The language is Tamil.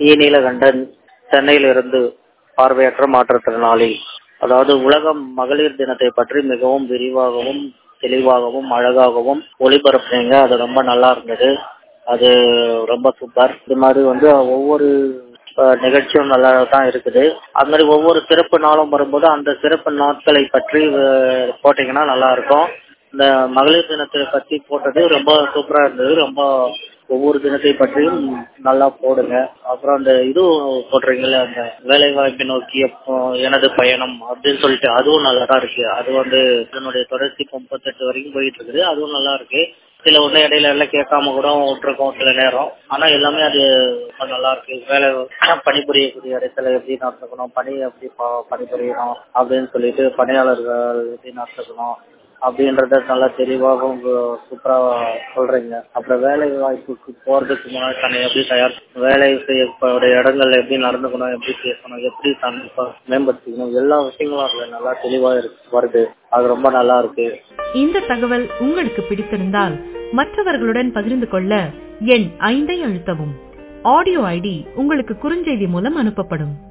இ நீலகண்டன் சென்னையிலிருந்து பார்வையற்ற மாற்றுத்திறனாளி அதாவது உலகம் மகளிர் தினத்தை பற்றி மிகவும் விரிவாகவும் தெளிவாகவும் அழகாகவும் ஒளிபரப்புனீங்க அது ரொம்ப நல்லா இருந்தது அது ரொம்ப சூப்பர் இது மாதிரி வந்து ஒவ்வொரு அஹ், நிகழ்ச்சியும் நல்லா தான் இருக்குது அது மாதிரி ஒவ்வொரு சிறப்பு நாளும் வரும்போது அந்த சிறப்பு நாட்களை பற்றி அஹ், போட்டீங்கன்னா நல்லா இருக்கும் இந்த மகளிர் தினத்தை பத்தி போட்டது ரொம்ப சூப்பரா இருந்தது ரொம்ப ஒவ்வொரு தினத்தை பற்றியும் நல்லா போடுங்க அப்புறம் அந்த இது போடுறீங்கல்ல அந்த வேலை வாய்ப்பை நோக்கிய அஹ், எனது பயணம் அப்படின்னு சொல்லிட்டு அதுவும் நல்லா தான் இருக்கு அது வந்து இதனுடைய தொடர்ச்சி இப்ப முப்பத்தெட்டு வரைக்கும் போயிட்டு இருக்குது அதுவும் நல்லா இருக்கு சில ஒண்ணு இடையில எல்லாம் கேட்காம கூட விட்டுருக்கோம் சில நேரம் ஆனா எல்லாமே அது ரொம்ப நல்லா இருக்கு வேலை பணிபுரியக்கூடிய இடத்துல எப்படி நடந்துக்கணும் பணி எப்படி ப- பணிபுரியணும் அப்படின்னு சொல்லிட்டு பணியாளர்கள் எப்படி நடந்துக்கணும் அப்படின்றத நல்லா தெளிவாகவும் சூப்பரா சொல்றீங்க அப்புறம் வேலை வாய்ப்புக்கு போறதுக்கு முன்னாடி தன்னை எப்படி தயார் வேலை செய்யக்கூடிய இடங்கள்ல எப்படி நடந்துக்கணும் எப்படி பேசணும் எப்படி தன்னை இப்ப மேம்படுத்திக்கணும் எல்லா விஷயங்களும் அதுல நல்லா தெளிவா இருக்கு வருது அது ரொம்ப நல்லா இருக்கு இந்த தகவல் உங்களுக்கு பிடித்திருந்தால் மற்றவர்களுடன் பகிர்ந்து கொள்ள எண் ஐந்தை அழுத்தவும் ஆடியோ ஐடி உங்களுக்கு குறுஞ்செய்தி மூலம் அனுப்பப்படும்